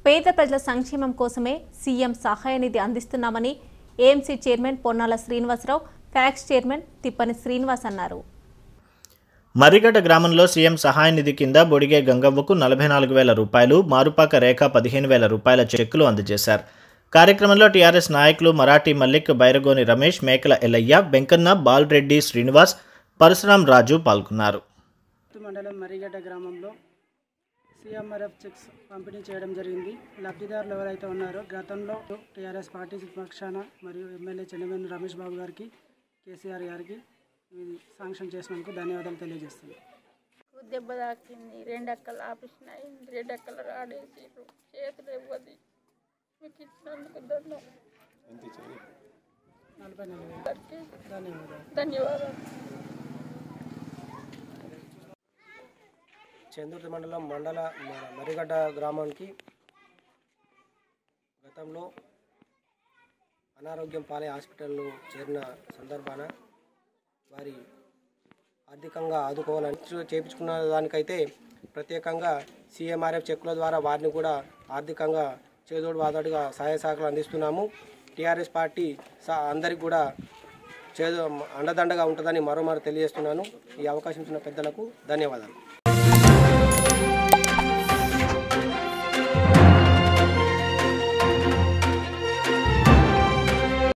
పేద ప్రజల సంక్షేమం కోసమే సీఎం సహాయ నిధి అందిస్తున్నామని AMC chairman Ponnala Srinivasarao PACS chairman Tippani Srinivas అన్నారు మర్రిగడ్డ గ్రామంలో సీఎం సహాయ నిధి కింద బొడిగే గంగవ్వకు నలభై నాలుగు వేల రూపాయలు మారుపాక రేఖ పదిహేను వేల రూపాయల చెక్కులు అందజేశారు కార్యక్రమంలో టీఆర్ఎస్ నాయకులు మరాఠీ మల్లిక్ బైరగోని రమేష్ మేకల ఎల్లయ్య వెంకన్న బాలరెడ్డి శ్రీనివాస్ పరశురాం రాజు పాల్గొన్నారు పుత్తు మండలం మర్రిగడ్డ గ్రామంలో సీఎంఆర్ఎఫ్ చెక్స్ పంపిణీ చేయడం జరిగింది లబ్ధిదారులు ఎవరైతే ఉన్నారో గతంలో టీఆర్ఎస్ పార్టీ పక్షాన మరియు ఎమ్మెల్యే చెన్నమేని రమేష్ బాబు గారికి కేసీఆర్ గారికి ఇది శాంక్షన్ చేసినందుకు ధన్యవాదాలు తెలియజేస్తున్నాను దెబ్బ తాకింది రెండు అక్కలు ఆపరేషన్ అయింది రెండు అక్కలు రాడేసిర్రు చేతులు ఇవ్వది మీకు ఇచ్చినందుకు దండం నలభై నలభై అందరికీ ధన్యవాదాలు ధన్యవాదాలు చందుర్తి మండలం మండల మ- మర్రిగడ్డ గ్రామానికి గతంలో అనారోగ్యం పాలే హాస్పిటల్ను చేరిన సందర్భాన వారి ఆర్థికంగా ఆదుకోవాలని చూ- చేపించుకున్న దానికైతే ప్రత్యేకంగా సీఎంఆర్ఎఫ్ చెక్కుల ద్వారా వారిని కూడా ఆర్థికంగా చేదోడు వాదోడుగా సహాయ సహకారాలు అందిస్తున్నాము టీఆర్ఎస్ పార్టీ స- అందరికి కూడా చేదు అండదండగా ఉంటుందని మరోమారు తెలియజేస్తున్నాను ఈ అవకాశం ఇచ్చిన పెద్దలకు ధన్యవాదాలు